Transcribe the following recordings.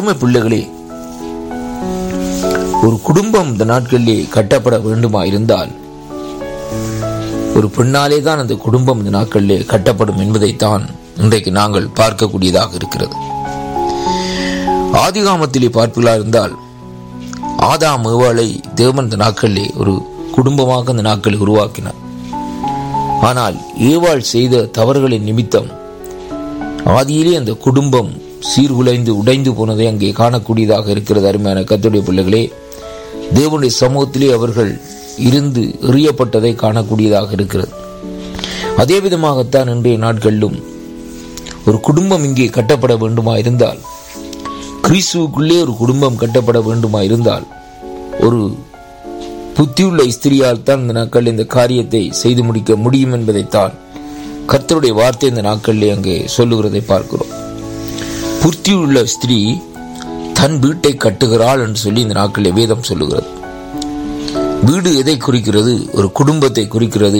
அருமை பிள்ளைகளே ஒரு குடும்பம் இந்த நாட்களிலே கட்டப்பட வேண்டுமா இருந்தால் ஒரு பெண்ணாலே தான் அந்த குடும்பம் இந்த நாட்களிலே கட்டப்படும் என்பதைத்தான் இன்றைக்கு நாங்கள் பார்க்கக்கூடியதாக இருக்கிறது ஆதிகாமத்திலே பார்ப்பீர்களா இருந்தால் ஆதாம் ஏவாளை தேவன் இந்த நாட்களிலே ஒரு குடும்பமாக இந்த நாட்களை உருவாக்கினார் ஆனால் ஏவாள் செய்த தவறுகளின் நிமித்தம் ஆதியிலே அந்த குடும்பம் சீர்குலைந்து உடைந்து போனதை அங்கே காணக்கூடியதாக இருக்கிறது அருமையான கத்துடைய பிள்ளைகளே தேவனுடைய சமூகத்திலே அவர்கள் இருந்து எறியப்பட்டதை காணக்கூடியதாக இருக்கிறது அதே விதமாகத்தான் இன்றைய நாட்களிலும் ஒரு குடும்பம் இங்கே கட்டப்பட வேண்டுமா இருந்தால் கிறிஸ்துவுக்குள்ளே ஒரு குடும்பம் கட்டப்பட வேண்டுமா இருந்தால் ஒரு புத்தியுள்ள ஸ்திரியால் தான் இந்த நாட்களில் இந்த காரியத்தை செய்து முடிக்க முடியும் என்பதைத்தான் கர்த்தருடைய வார்த்தை இந்த நாட்களிலே அங்கே சொல்லுகிறதை பார்க்கிறோம் புத்தியுள்ள ஸ்திரீ தன் வீட்டை கட்டுகிறாள் என்று சொல்லி இந்த நாட்களிலே வேதம் சொல்லுகிறது வீடு எதை குறிக்கிறது ஒரு குடும்பத்தை குறிக்கிறது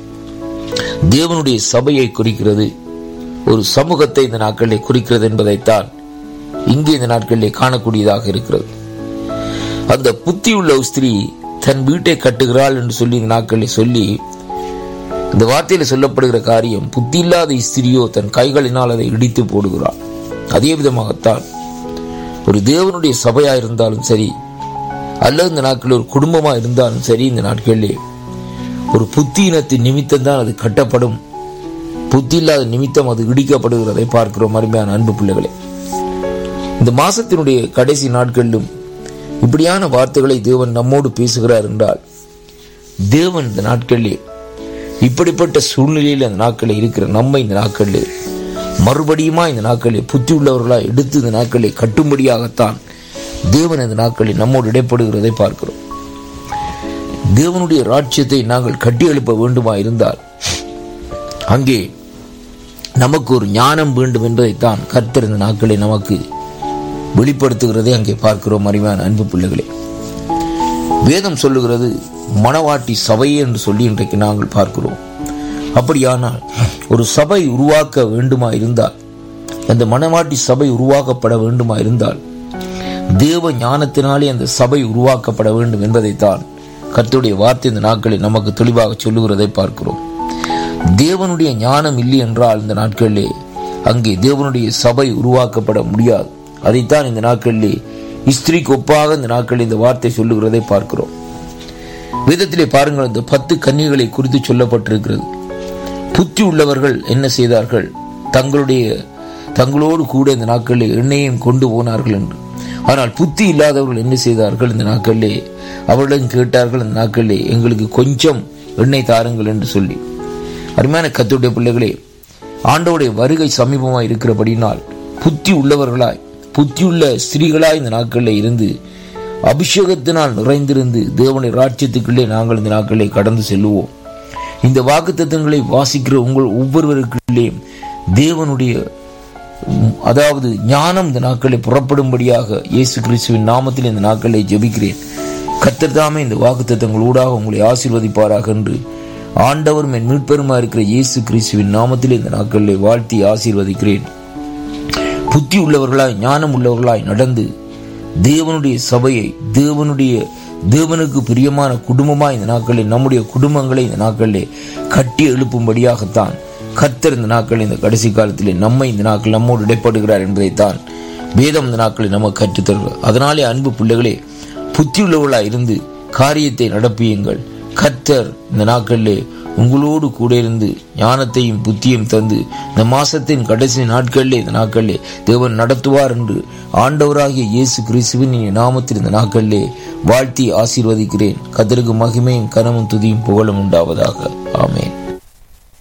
தேவனுடைய சபையை குறிக்கிறது ஒரு சமூகத்தை இந்த நாட்களிலே குறிக்கிறது என்பதைத்தான் இங்கே இந்த நாட்களிலே காணக்கூடியதாக இருக்கிறது அந்த புத்தியுள்ள ஸ்திரீ தன் வீட்டை கட்டுகிறாள் என்று சொல்லி இந்த நாட்களில் சொல்லி இந்த வார்த்தையில் சொல்லப்படுகிற காரியம் புத்தி இல்லாத ஸ்திரியோ தன் கைகளினால் அதை இடித்து போடுகிறாள் அதே விதமாகத்தான் ஒரு தேவனுடைய சபையா இருந்தாலும் சரி அல்லது இந்த நாட்களில் ஒரு குடும்பமா இருந்தாலும் சரி இந்த நாட்களிலே ஒரு புத்தியினத்தின் நிமித்தம் தான் அது கட்டப்படும் புத்தி இல்லாத நிமித்தம் அது இடிக்கப்படுகிறதை பார்க்கிறோம் அருமையான அன்பு பிள்ளைகளே இந்த மாசத்தினுடைய கடைசி நாட்களிலும் இப்படியான வார்த்தைகளை தேவன் நம்மோடு பேசுகிறார் என்றால் தேவன் இந்த நாட்களிலே இப்படிப்பட்ட சூழ்நிலையில் அந்த நாட்களில் இருக்கிற நம்மை இந்த நாட்களில் மறுபடியுமா இந்த நாட்களில் புத்தி உள்ளவர்களாக எடுத்து இந்த நாட்களில் கட்டும்படியாகத்தான் தேவன் இந்த நாட்களில் நம்மோடு இடைப்படுகிறதை பார்க்கிறோம் தேவனுடைய ராட்சியத்தை நாங்கள் கட்டி எழுப்ப வேண்டுமா இருந்தால் அங்கே நமக்கு ஒரு ஞானம் வேண்டும் என்பதைத்தான் கர்த்தர் இந்த நாட்களை நமக்கு வெளிப்படுத்துகிறதை அங்கே பார்க்கிறோம் அறிவான அன்பு பிள்ளைகளே வேதம் சொல்லுகிறது மணவாட்டி சபையே என்று சொல்லி இன்றைக்கு நாங்கள் பார்க்கிறோம் அப்படியானால் ஒரு சபை உருவாக்க வேண்டுமா இருந்தால் அந்த மணவாட்டி சபை உருவாக்கப்பட வேண்டுமா இருந்தால் தேவ ஞானத்தினாலே அந்த சபை உருவாக்கப்பட வேண்டும் என்பதைத்தான் கர்த்தருடைய வார்த்தை இந்த நாட்களில் நமக்கு தெளிவாக சொல்லுகிறதை பார்க்கிறோம் தேவனுடைய ஞானம் இல்லை என்றால் இந்த நாட்களிலே அங்கே தேவனுடைய சபை உருவாக்கப்பட முடியாது அதைத்தான் இந்த நாட்களிலே ஸ்திரீக்கு ஒப்பாக இந்த நாட்களில் இந்த வார்த்தை சொல்லுகிறதை பார்க்கிறோம் வேதத்திலே பாருங்கள் இந்த பத்து கன்னிகளை குறித்து சொல்லப்பட்டிருக்கிறது புத்தி உள்ளவர்கள் என்ன செய்தார்கள் தங்களுடைய தங்களோடு கூட இந்த நாட்களில் எண்ணெயையும் கொண்டு போனார்கள் என்று ஆனால் புத்தி இல்லாதவர்கள் என்ன செய்தார்கள் இந்த நாட்களிலே அவர்களிடம் கேட்டார்கள் இந்த நாட்களிலே எங்களுக்கு கொஞ்சம் எண்ணெய் தாருங்கள் என்று சொல்லி அருமையான கத்துடைய பிள்ளைகளே ஆண்டோடைய வருகை சமீபமாய் இருக்கிறபடினால் புத்தி உள்ளவர்களாய் புத்தியுள்ள ஸ்திரீகளாய் இந்த நாட்களில் இருந்து அபிஷேகத்தினால் நிறைந்திருந்து தேவனுடைய ராட்சியத்துக்குள்ளே நாங்கள் இந்த நாட்களை கடந்து செல்லுவோம் இந்த வாக்குத்தத்தங்களை வாசிக்கிற உங்கள் ஒவ்வொருவருக்குள்ளே தேவனுடைய அதாவது ஞானம் இந்த நாட்களை புறப்படும்படியாக இயேசு கிறிஸ்துவின் நாமத்தில் இந்த நாட்களை ஜெபிக்கிறேன் கத்தர் தாமே இந்த வாக்குத்தத்தங்களூடாக உங்களை ஆசீர்வதிப்பாராக என்று ஆண்டவரும் என் மீட்பெருமா இருக்கிற இயேசு கிறிஸ்துவின் நாமத்தில் இந்த நாட்களிலே வாழ்த்தி ஆசீர்வதிக்கிறேன் புத்தி உள்ளவர்களாய் ஞானம் உள்ளவர்களாய் நடந்து தேவனுடைய சபையை தேவனுடைய தேவனுக்கு பிரியமான குடும்பமாய் இந்த நாட்களில் நம்முடைய குடும்பங்களை இந்த நாட்களிலே கட்டி எழுப்பும்படியாகத்தான் கத்தர் இந்த நாட்கள் இந்த கடைசி காலத்திலே நம்மை இந்த நாட்கள் நம்மோடு இடைப்படுகிறார் என்பதைத்தான் வேதம் இந்த நாட்களில் நமக்கு கற்றுத்தருகிறது அதனாலே அன்பு பிள்ளைகளே புத்தியுள்ளவர்களாய் இருந்து காரியத்தை நடப்பியுங்கள் கத்தர் இந்த நாட்களிலே உங்களோடு கூட இருந்து ஞானத்தையும் புத்தியும் தந்து இந்த மாசத்தின் கடைசி நாட்களிலே இந்த நாட்களிலே தேவன் நடத்துவார் என்று ஆண்டவராகிய இயேசு கிறிஸ்துவின் நாமத்தில் இந்த நாட்களிலே வாழ்த்தி ஆசீர்வதிக்கிறேன் கத்தருக்கு மகிமையும் கனமும் துதியும் புகழும் உண்டாவதாக ஆமேன்